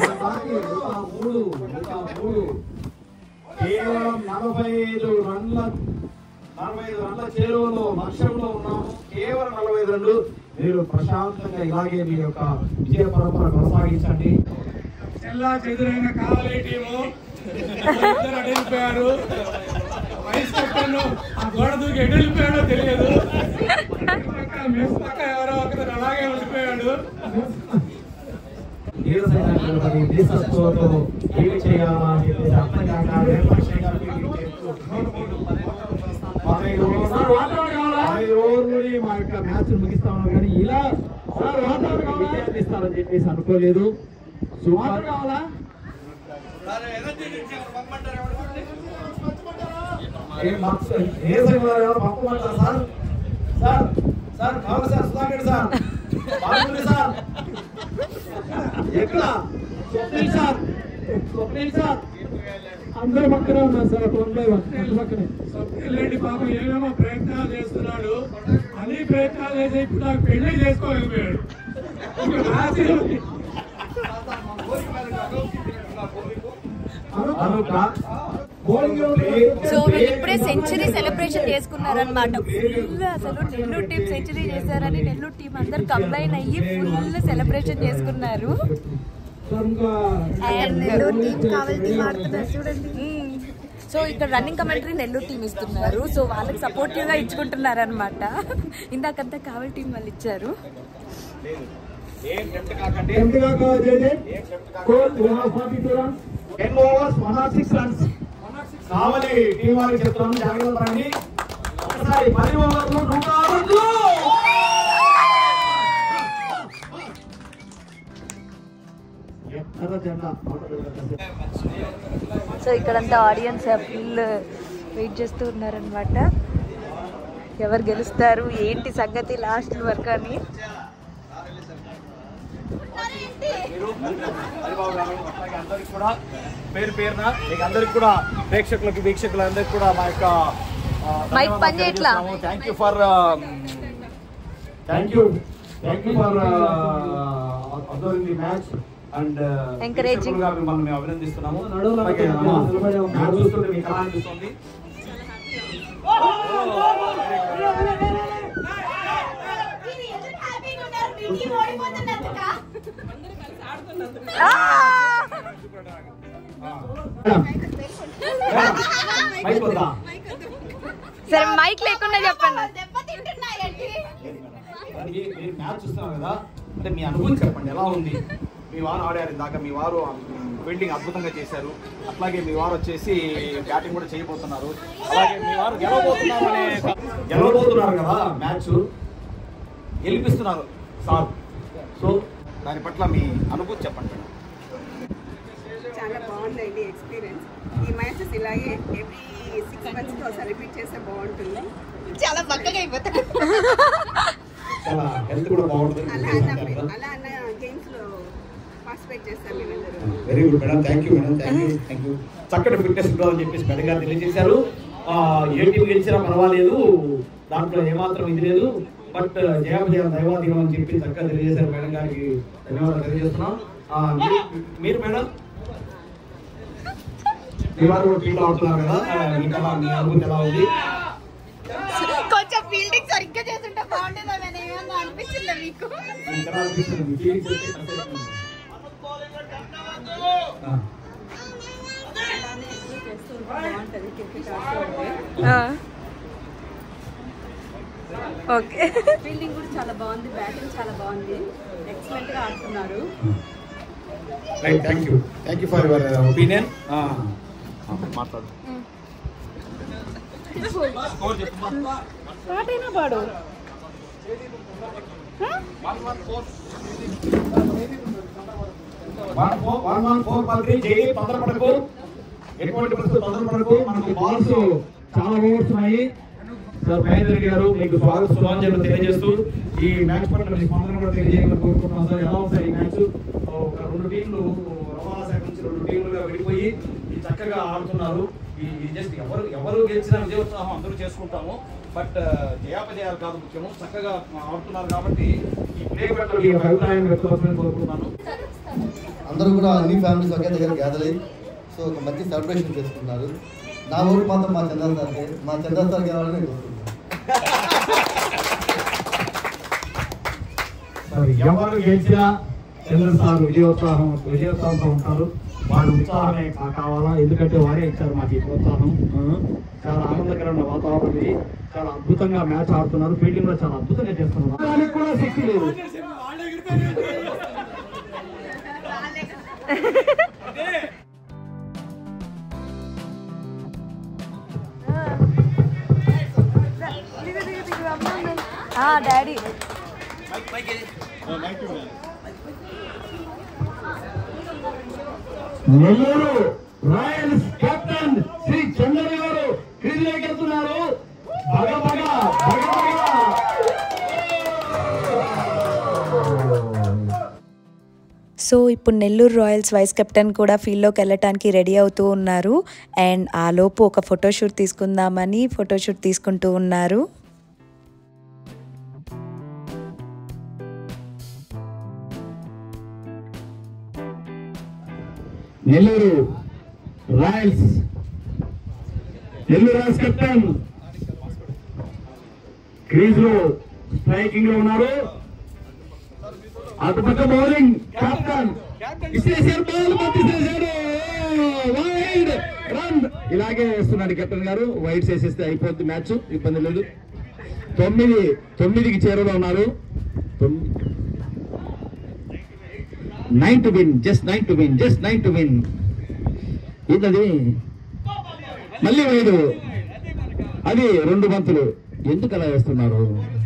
మనకి ఒక మూడు ఒక మూడు కేవలం నలభై ఐదు రన్ల నలభై ఐదు రన్ల చేరువలో లక్ష్యంలో ఉన్నాము కేవలం నలభై ఐదు రన్లు మీరు ప్రశాంతంగా ఇలాగే మీ యొక్క విజయ పరంపర కొనసాగించండి చెల్లా చెదురైన కావలి టీము ఇద్దరు అటు వెళ్ళిపోయారు వైస్ కెప్టెన్ ఆ గోడ దూకి ఎటు వెళ్ళిపోయాడో తెలియదు పక్క మెస్ పక్క ఎవరో ఒకరు అలాగే ఉండిపోయాడు నీరసమైనటువంటి దేశత్వంతో ఏమి చేయాలా అని చెప్పేసి అర్థం కాక నిర్లక్ష్యంగా ఫీల్డింగ్ చేస్తూ పదహైదు ఓవర్లు- పదహైదు ఓవర్లని మా యొక్క మ్యాచ్ ముగిస్తా ఉన్నాం కానీ ఇలా విజయాన్ని ఇస్తారని చెప్పేసి అనుకోలేదు సూపర్ కావాలా ఏం మార్క్స్ నీరసంగా ఉన్నారు ఎవరు పంపమంటారా సార్ సార్ సార్ కావాలి సార్ సుధాకర్ సార్ బాగుంది సార్ ఎక్కడ స్వప్నిల్ సార్ స్వప్నిల్ సార్ అందరూ పక్కనే ఉన్నారు సార్ వన్ బై వన్ పక్కనే స్వప్నిల్ రెడ్డి పాపం ఏమేమో ప్రయత్నాలు చేస్తున్నాడు అన్ని ప్రయత్నాలు చేసి ఇప్పుడు నాకు పెళ్లి చేసుకోగలిగాడు ఇంకా మ్యాచ్ ఉంది. అనుక సో వీళ్ళు ఇప్పుడే సెంచరీ సెలబ్రేషన్ చేసుకున్నారనమాట ఫుల్ అసలు నెల్లూరు టీం సెంచరీ చేశారని నెల్లూరు టీం అందరు కంబైన్ అయ్యి ఫుల్ సెలబ్రేషన్ చేసుకున్నారు and Nellore team Kavali team ఆడుతున్నారు చూడండి సో ఇక్కడ రన్నింగ్ కమెంటరీ నెల్లూరు టీం ఇస్తున్నారు సో వాళ్ళకి సపోర్టివ్ గా ఇచ్చుకుంటున్నారు అనమాట ఇందాకంతా కావలి టీం వాళ్ళు ఇచ్చారు ten overs one or six runs Kavali team వారికి చెప్తున్నాను జాగ్రత్త పడండి ఒకసారి పది ఓవర్లు నూట ఆరు రన్లు ఎర్ర జెండా సో ఇక్కడంతా ఆడియన్స్ ఫుల్ వెయిట్ చేస్తూ ఉన్నారనమాట ఎవరు గెలుస్తారు ఏంటి సంగతి లాస్ట్ వరకు అని హరిబాబు గారు అట్లాగే అందరికి కూడా పేరు పేరున మీకు అందరికి కూడా ప్రేక్షకులకి వీక్షకులందరికీ కూడా మా యొక్క మైక్ పని చేయట్లా? Thank you for thank you thank you for observing the match and Encouraging. మిమ్మల్ని మేము అభినందిస్తున్నాము అలాగే, అమ్మా, మ్యాచ్ చూస్తుంటే మీకు ఎలా అనిపిస్తుంది మైక్ వద్దా? సరే మైక్ లేకుండా చెప్పండి అది మీరు మ్యాచ్ చూస్తున్నారు కదా అంటే మీ అనుభూతి చెప్పండి ఎలా ఉంది మీ వారు ఆడారు ఇందాక మీ వారు ఫీల్డింగ్ అద్భుతంగా చేశారు అట్లాగే మీ వారు వచ్చేసి బ్యాటింగ్ కూడా చేయబోతున్నారు అలాగే మీ వారు గెలవబోతున్నారు అనే గెలవబోతున్నారు కదా మ్యాచ్ గెలిపిస్తున్నారు సార్ సో దాని పట్ల మీ అనుభూతి చెప్పండి చాలా బాగుందండి ఎక్స్పీరియన్స్ ఈ మ్యాచెస్ ఇలాగే ఎవ్రీ సిక్స్ మంత్స్కి ఒకసారి రిపీట్ చేస్తే బాగుంటుంది చాలా పక్కగా అయిపోతారు చాలా హెల్త్ కూడా బాగుంటుంది అలా అన్న అలా అన్న గేమ్స్లో పార్టిసిపేట్ చేస్తాం మేమందరం very good madam thank you madam thank you thank you చక్కటి ఫిట్నెస్ ఉంటుందని చెప్పేసి మేడం గారు తెలియజేశారు ఆ, ఏ టీం గెలిచినా పర్వాలేదు దాంట్లో ఏమాత్రం ఇది లేదు బట్ జయాపజయం దైవాధీనం అని చెప్పి చక్కగా తెలియజేశారు మేడం గారికి ధన్యవాదాలు తెలియజేస్తున్నాం ఆ, మీరు- మీరు మేడం మీ వారు కూడా టీంలో ఆడుతున్నారు కదా ఆ, మీకు ఎలా మీ అనుభూతి ఎలా ఉంది కొంచెం ఫీల్డింగ్ సరిగ్గా చేస్తుంటే బాగుంటుందని ఏమన్నా అనిపిస్తుందా మీకు మీకు ఎలా అనిపిస్తుంది మీ feelings ఏంటి? ఆ. అలానే ఎప్పుడు చేస్తూ ఉంటే బాగుంటుంది క్రికెట్ ఆడుతూ ఉంటే ఓకే ఫీల్డింగ్ కూడా చాలా బాగుంది బ్యాటింగ్ చాలా బాగుంది ఎక్సలెంట్గా ఆడుతున్నారు right thank you thank you for your opinion మాట్లాడు స్కోర్ చెప్పు పాటైనా పాడు one four one one four పల్లి జై తొందరపడకు ఎటువంటి పరిస్థితులు తొందరపడకు మనకు బాల్స్ చాలా ఓవర్స్ ఉన్నాయి సార్ మహేందర్ గారు మీకు స్వాగత శుభాంజలు తెలియజేస్తూ ఈ మ్యాచ్ పట్ల మీ స్పందన కూడా తెలియజేయాలని కోరుకుంటున్నాం సార్ ఎలా ఉంది సార్ ఈ మ్యాచ్ ఒక రెండు టీంలు రవాణా శాఖ నుంచి రెండు టీంలుగా విడిపోయి ఈ చక్కగా ఆడుతున్నారు ఈ జస్ట్ ఎవరు ఎవరు గెలిచినా విజయోత్సాహం అందరూ చేసుకుంటాము బట్ జయాపజయాలు కాదు ముఖ్యము చక్కగా ఆడుతున్నారు కాబట్టి ఈ ప్లే పట్ల మీ యొక్క అభిప్రాయం వ్యక్తపరచమని కోరుకుంటున్నాను అందరూ కూడా అన్ని ఫ్యామిలీస్ ఒకే దగ్గర గ్యాదర్ అయ్యి సో ఒక మంచి సెలబ్రేషన్ చేసుకున్నారు నా ఊరు మాత్రం మా చంద్ర సార్కి మా చంద్ర సార్ గెలవాలని నేను కోరుకుంటున్నాను మరి ఎవరు గెలిచినా చంద్ర సార్ విజయోత్సాహం విజయోత్సాహంతో ఉంటారు వారి ఉత్సాహమే కా- కావాలా ఎందుకంటే వారే ఇచ్చారు మాకు ఈ ప్రోత్సాహం ఆ, చాలా ఆనందకరమైన వాతావరణం ఇది చాలా అద్భుతంగా మ్యాచ్ ఆడుతున్నారు ఫీల్డింగ్ కూడా చాలా అద్భుతంగా చేస్తున్నారు దానికి కూడా శక్తి లేదు వాళ్ళు ఎగిరిపోయారు daddy Nellore Royals captain Shri Chandra గారు క్రీజులోకి వెళ్తున్నారు బగ బగ బగ బగ సో ఇప్పుడు నెల్లూరు రాయల్స్ వైస్ కెప్టెన్ కూడా ఫీల్డ్లోకి వెళ్ళటానికి రెడీ అవుతూ ఉన్నారు అండ్ ఆ లోపు ఒక ఫోటోషూట్ తీసుకుందామని ఫోటోషూట్ తీసుకుంటూ ఉన్నారు Nellore Royals Nellore Royals captain crease లో స్ట్రైకింగ్ లో ఉన్నారు అటుపక్క బౌలింగ్ కెప్టెన్ విశ్లేషర్ బాల్ పంపించేశాడు వైడ్ రన్ ఇలాగే వేస్తున్నాడు కెప్టెన్ గారు వైడ్స్ వేసేస్తే అయిపోద్ది మ్యాచ్ ఇబ్బంది లేదు తొమ్మిది తొమ్మిదికి చేరువలో ఉన్నారు nine to win just nine to win just nine to win ఏంటది మళ్ళీ వైడు అది రెండు బంతులు ఎందుకు అలా వేస్తున్నారు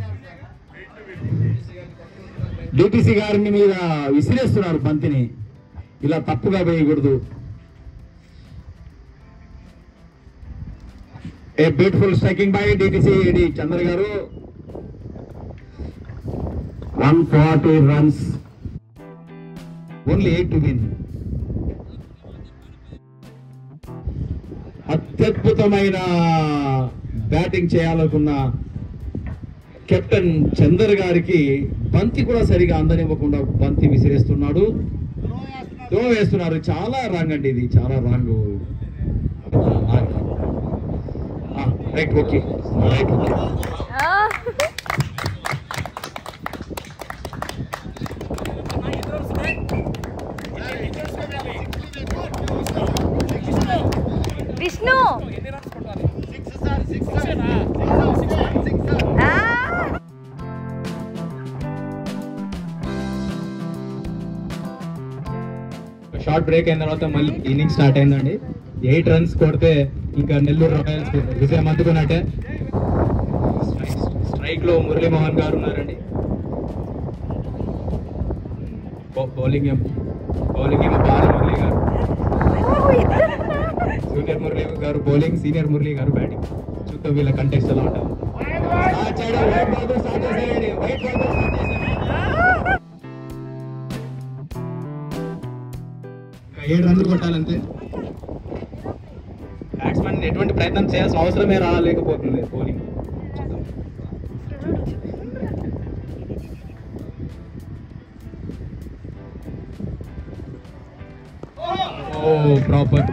డిటిసి గారిని మీద విసిరేస్తున్నారు బంతిని ఇలా తప్పుగా వేయకూడదు a beautiful striking by DTC D Chandra గారు one forty runs only eight to win అత్యద్భుతమైన బ్యాటింగ్ చేయాలనుకున్న కెప్టెన్ చందర్ గారికి బంతి కూడా సరిగా అందనివ్వకుండా బంతి విసిరేస్తున్నాడు త్రో వేస్తున్నారు చాలా రాంగ్ అండి ఇది చాలా wrong right okay right okay Vishnu ఆ! షార్ట్ బ్రేక్ అయిన తర్వాత మళ్ళీ ఇన్నింగ్ స్టార్ట్ అయిందండి ఎయిట్ రన్స్ కొడితే ఇంకా నెల్లూరు రాయల్స్ విజయం అందుకున్నట్టే స్ట్రైక్ లో మురళీమోహన్ గారు ఉన్నారండి బౌ- బౌలింగ్ ఏమో బౌలింగ్ ఏమో బాల మురళీ గారు జూనియర్ మురళీ గారు బౌలింగ్ సీనియర్ మురళీ గారు బ్యాటింగ్ చూద్దాం వీళ్ళ కంటెస్ట్ ఎలా ఉంటుంది స్టార్ట్ చేయడం వైట్ బాల్ తో స్టార్ట్ చేసేయండి వైట్ బాల్ తో స్టార్ట్ చేసేయండి ఇంకా ఏడు రన్లు కొట్టాలంతే బ్యాట్స్మెన్ ఎటువంటి ప్రయత్నం చేయాల్సిన అవసరమే రాలేకపోతుంది బౌలింగ్ చూద్దాం ఓ ప్రాపర్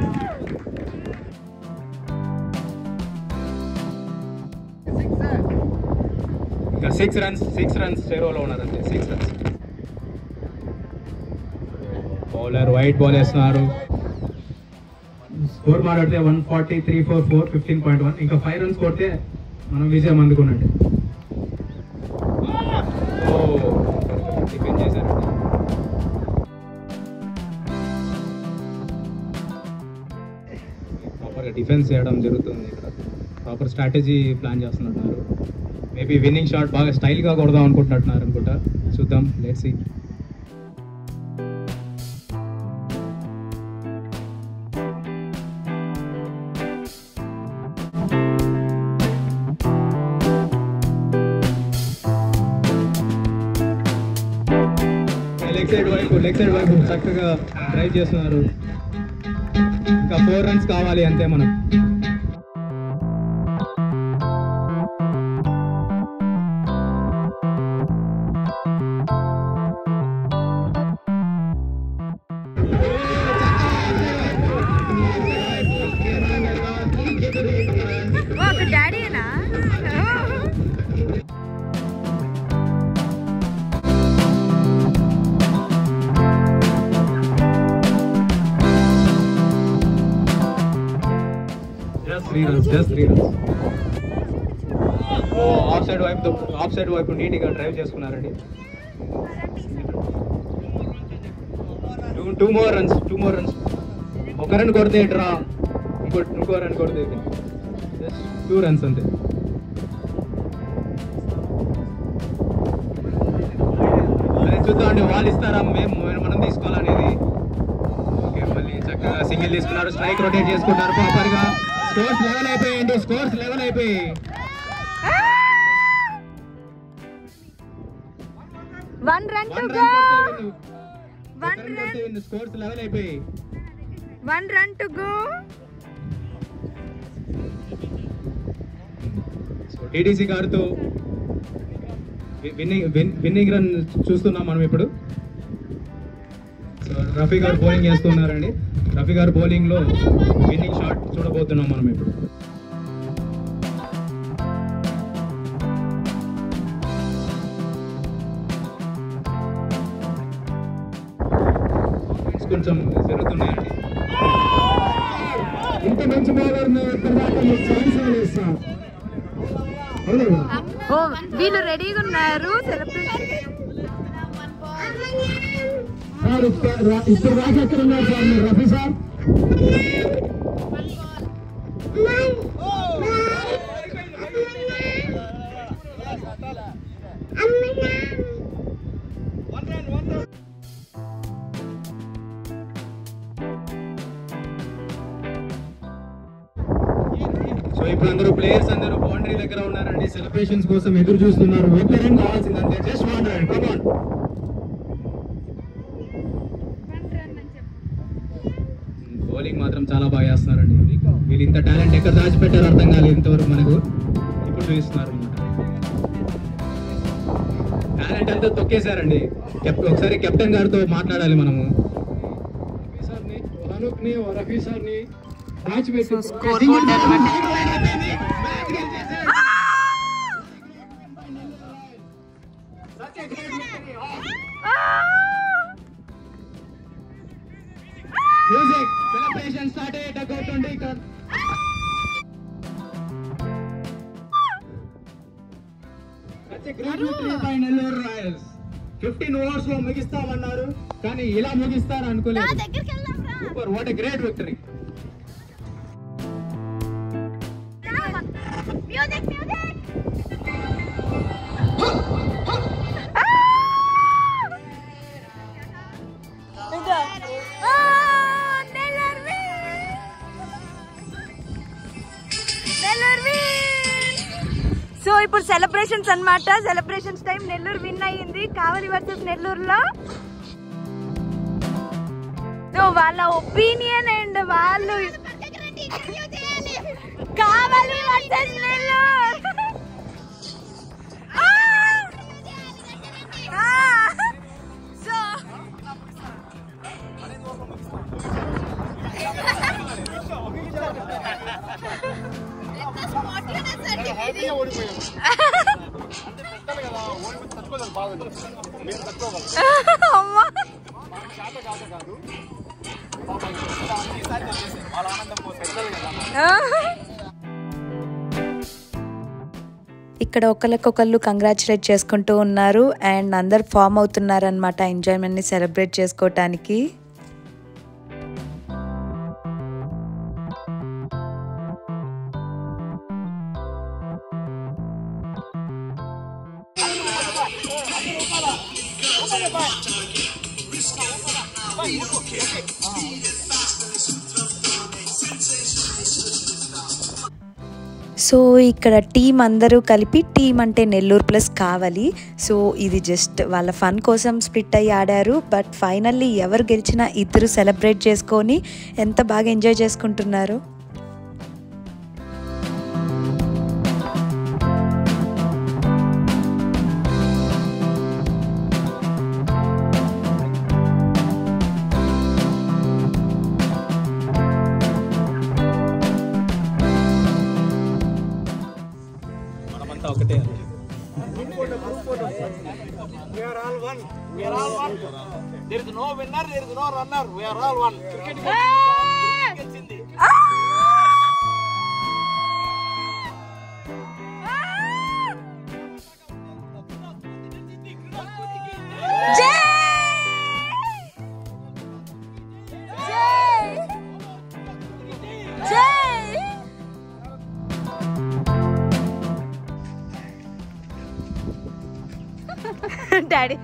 ఇంకా సిక్స్ రన్స్ సిక్స్ రన్స్ చేరువలో ఉన్నారంతే six runs bowler white ball వేస్తున్నారు స్కోర్ మాట్లాడితే one forty three four four fifteen point one ఇంకా ఫైవ్ రన్స్ కొడితే మనం విజయం అందుకున్నట్టు ఓ డిఫెండ్ చేశారు ప్రాపర్గా డిఫెన్స్ చేయడం జరుగుతుంది ఇక్కడ ప్రాపర్ స్ట్రాటజీ ప్లాన్ చేస్తున్నట్టున్నారు మేబీ విన్నింగ్ షాట్ బాగా స్టైల్గా కొడదాం అనుకుంటున్నట్టున్నారు అనుకుంటా చూద్దాం లెట్స్ సీ లెగ్ సైడ్ వైపు లెగ్ సైడ్ వైపు చక్కగా డ్రైవ్ చేస్తున్నారు ఇంకా ఫోర్ రన్స్ కావాలి అంతే మనం three runs just three runs ఓ ఆఫ్ సైడ్ వైపు ఆఫ్ సైడ్ వైపు నీట్గా డ్రైవ్ చేసుకున్నారండి two two more runs two more runs ఒక రన్ కొడితే డ్రా ఇంకో ఇంకో రన్ కొడితే జస్ట్ టూ రన్స్ అంతే అదే చూద్దాం అండి వాళ్ళు ఇస్తారా మేము మనం తీసుకోవాలనేది ఓకే మళ్ళీ చక్కగా సింగిల్ తీసుకున్నారు స్ట్రైక్ రొటేట్ చేసుకుంటారు ప్రాపర్ గా స్కోర్స్ లెవెల్ అయిపోయాయండి స్కోర్స్ లెవెల్ అయిపోయి one run to one go run one scores level అయిపోయి one run to go so TDC గారితో విన్నింగ్ విన్నింగ్ రన్ చూస్తున్నాం మనం ఇప్పుడు సో రఫీ గారు బౌలింగ్ చేస్తున్నారండి రఫీ గారు బౌలింగ్ లో విన్నింగ్ షాట్ చూడబోతున్నాం మనం ఇప్పుడు కొంచెం జరుగుతున్నాయండి ఇంత మంచి బౌలర్ తర్వాత మీకు ఛాన్స్ లేదు సార్ ఓ వీళ్ళు రెడీగా ఉన్నారు సెలబ్రేషన్ సార్ ఇప్పుడు ఇప్పుడు దాకా ఎక్కడ ఉన్నారు సార్ మీరు రఫీ సార్ సో ఇప్పుడు అందరూ ప్లేయర్స్ అందరూ బౌండరీ దగ్గర ఉన్నారండి సెలబ్రేషన్స్ కోసం ఎదురు చూస్తున్నారు ఒక రన్ కావాల్సిందంటే just one run come on bowling మాత్రం చాలా బాగా చేస్తున్నారండి వీళ్ళు ఇంత టాలెంట్ ఎక్కడ దాచిపెట్టారో అర్థం కాలేదు ఇంతవరకు మనకు ఇప్పుడు చూపిస్తున్నారు టాలెంట్ అంతా తొక్కేశారండి కెప్- ఒకసారి కెప్టెన్ గారితో మాట్లాడాలి మనము సార్ని అనూప్ని రఫీ సార్ని మ్యాచ్ పెట్టి స్కోర్ బోర్డ్ అనమాట మ్యూజిక్ సెలబ్రేషన్ స్టార్ట్ అయ్యేటట్టు ఇక్కడ నెల్లూరు రాయల్స్ ఫిఫ్టీన్ ఓవర్స్ లో ముగిస్తామన్నారు కానీ ఇలా ముగిస్తారు అనుకోలేదు super what a great victory music music so ఇప్పుడు సెలబ్రేషన్స్ అన్నమాట సెలబ్రేషన్స్ టైం నెల్లూరు విన్ అయ్యింది కావలి వర్సెస్ నెల్లూరులో సో వాళ్ళ ఒపీనియన్ అండ్ వాళ్ళు కావాలి వర్సెస్ నెల్లూరు ఆ! ఆ! సో అమ్మా ఇక్కడ ఒకరికొకళ్ళు కంగ్రాచులేట్ చేసుకుంటూ ఉన్నారు అండ్ అందరు ఫామ్ అవుతున్నారు అనమాట ఎంజాయ్మెంట్ని సెలబ్రేట్ చేసుకోవటానికి సో ఇక్కడ టీం అందరూ కలిపి టీం అంటే నెల్లూరు ప్లస్ కావాలి సో ఇది జస్ట్ వాళ్ళ ఫన్ కోసం స్ప్లిట్ అయ్యి ఆడారు బట్ ఫైనల్లీ ఎవరు గెలిచినా ఇద్దరు సెలబ్రేట్ చేసుకొని ఎంత బాగా ఎంజాయ్ చేసుకుంటున్నారు మనమంతా ఒకటే డాడీ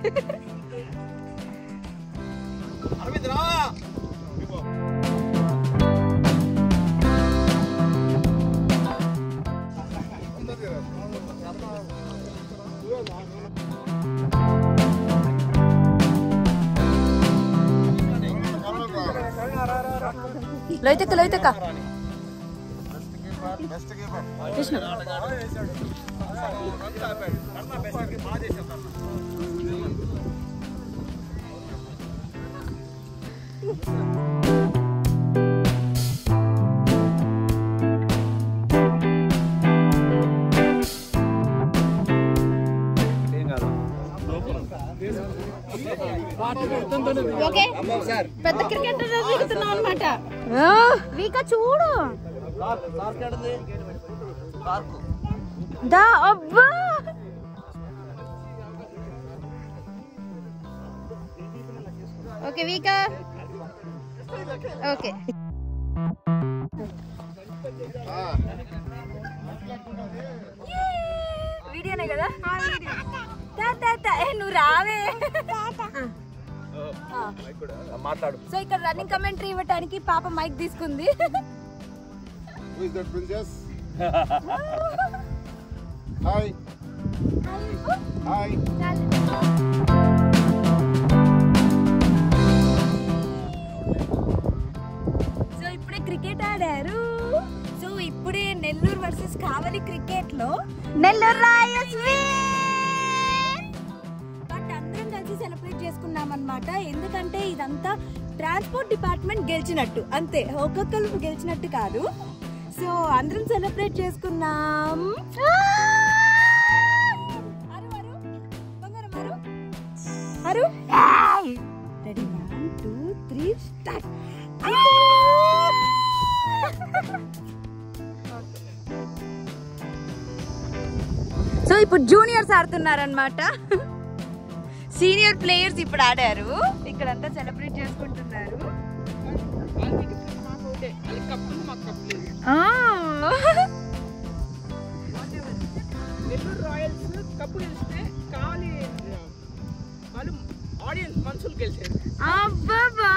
లోయితక్క లోయితక్క కృష్ణ ఓకే పెద్ద క్రికెట్ దిగుతున్నావు అనమాట వీకా చూడు దా అబ్బా ఓకే వీకా ఓకే వీడియోనే కదా తా, తా, తా. ఏ, నువ్వు రావే మాట్లాడు సో ఇక్కడ రన్నింగ్ కమెంటరీ ఇవ్వడానికి పాప మైక్ తీసుకుంది Who is that princess? Hi. Hi. So ఇప్పుడే క్రికెట్ ఆడారు సో ఇప్పుడే నెల్లూరు వర్సెస్ కావలి క్రికెట్ లో నెల్లూరు రాయల్స్ బట్ అందరం కలిసి సెలబ్రేట్ చేసుకున్నాం అనమాట ఎందుకంటే ఇదంతా ట్రాన్స్పోర్ట్ డిపార్ట్మెంట్ గెలిచినట్టు అంతే ఒక్కొక్కరు గెలిచినట్టు కాదు సో అందరం సెలబ్రేట్ చేసుకున్నాం అరు, అరు. బంగారం అరు. అరు ready one two three start so ఇప్పుడు జూనియర్స్ ఆడుతున్నారనమాట సీనియర్ ప్లేయర్స్ ఇప్పుడు ఆడారు ఇక్కడంతా సెలబ్రేట్ చేసుకుంటున్నారు ఆ. నెల్లూరు రాయల్స్ కప్పు గెలిస్తే కావాలి వాళ్ళు ఆడియన్స్ మనుషులు గెలిచారు అబ్బబ్బా.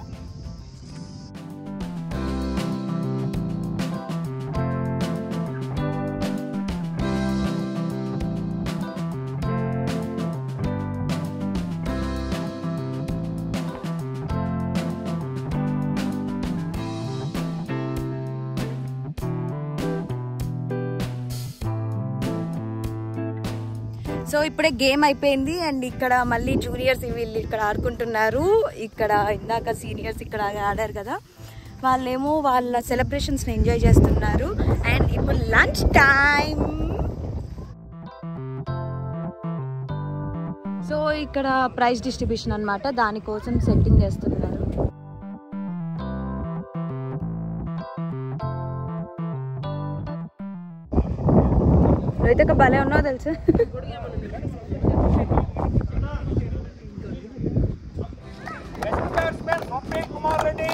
సో ఇప్పుడే గేమ్ అయిపోయింది అండ్ ఇక్కడ మళ్ళీ జూనియర్స్ వీళ్ళు ఇక్కడ ఆడుకుంటున్నారు ఇక్కడ ఇందాక సీనియర్స్ ఇక్కడ ఆడారు కదా వాళ్ళేమో వాళ్ళ సెలబ్రేషన్స్ని ఎంజాయ్ చేస్తున్నారు అండ్ ఇప్పుడు లంచ్ టైం సో ఇక్కడ ప్రైజ్ డిస్ట్రిబ్యూషన్ అన్నమాట దానికోసం సెట్టింగ్ చేస్తున్నారు రైతక్క భలే ఉన్నావు తెలుసా Kumar Reddy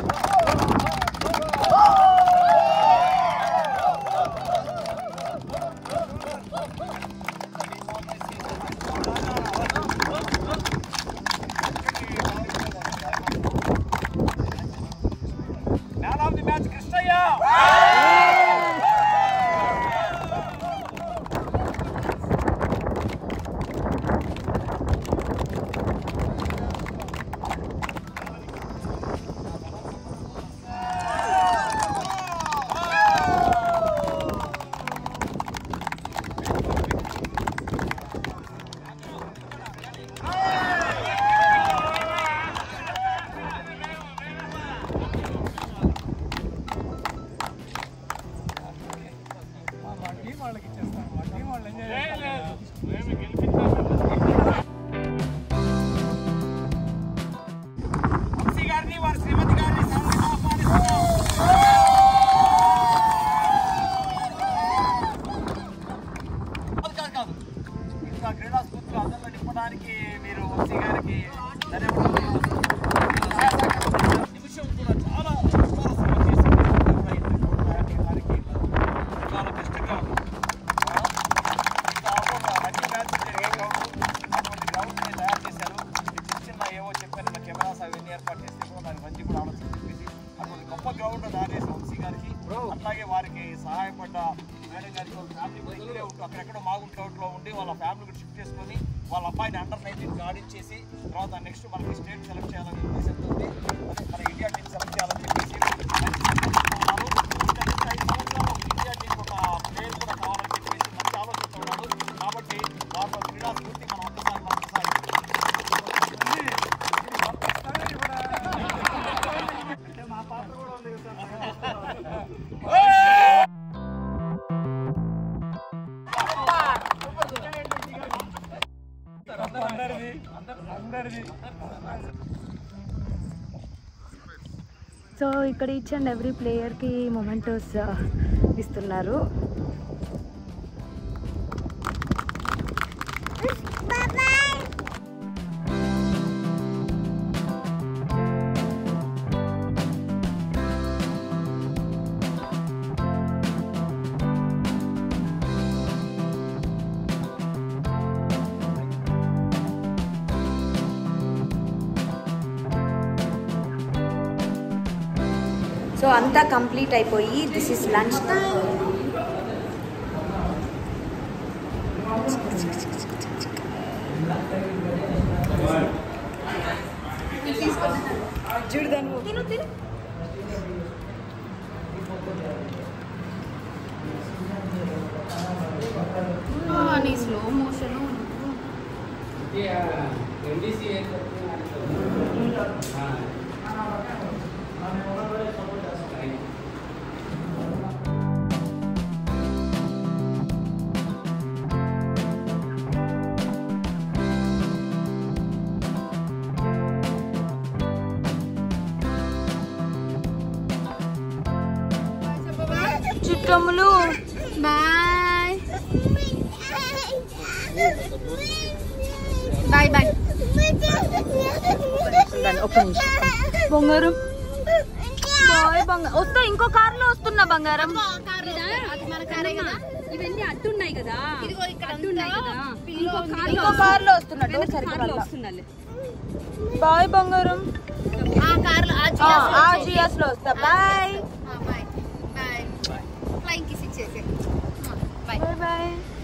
man of the match Krishnayya ground దానేసి వంశీ గారికి అట్లాగే వారికి సహాయపడ్డ మేడం గారికి వాళ్ళ ఫ్యామిలీ కూడా ఇక్కడే ఉంటూ అక్కడెక్కడో మాగుంట్ లో ఉండి వాళ్ళ ఫ్యామిలీ కూడా షిఫ్ట్ చేసుకొని వాళ్ళ అబ్బాయిని అండర్ నైన్టీన్ ఆడించేసి తర్వాత నెక్స్ట్ మనకి స్టేట్ సెలెక్ట్ చేయాలని ఉద్దేశంతో ఉంది అదే మన ఇండియా టీం సెలెక్ట్ చేయాలని చెప్పేసి ఉన్నారు. ఇంకా నెక్స్ట్ ఐదు సంవత్సరాలు ఇండియా టీం ఒక ప్లేయర్ కూడా కావాలని చెప్పేసి మంచి ఆలోచనతో ఉన్నారు కాబట్టి వాళ్ళ క్రీడా స్ఫూర్తి మనం ఒక్కసారి మరొకసారి అంటే మా పాత్ర కూడా ఉంది కదా సో ఇక్కడ ఈచ్ అండ్ ఎవ్రీ ప్లేయర్కి మొమెంటోస్ ఇస్తున్నారు సో అంతా కంప్లీట్ అయిపోయి దిస్ ఇస్ లంచ్ చూడదాను తిను తిను నీ స్లో మోషన్ చిట్టములు బాయ్ బాయ్ బాయ్ ఒక్క నిమిషం బంగారం బాయ్ బంగారం వస్తా ఇంకో కార్లో వస్తున్నా బంగారం ఇవన్నీ అడ్డున్నాయి కదా అడ్డున్నాయి కదా ఇంకో కార్లో వస్తున్నా డోర్ సరిగ్గా వస్తున్నా బాయ్ బంగారం ఆ జియాస్ లో వస్తా bye bye bye flying kiss ఇచ్చేసి బాయ్ బాయ్ బాయ్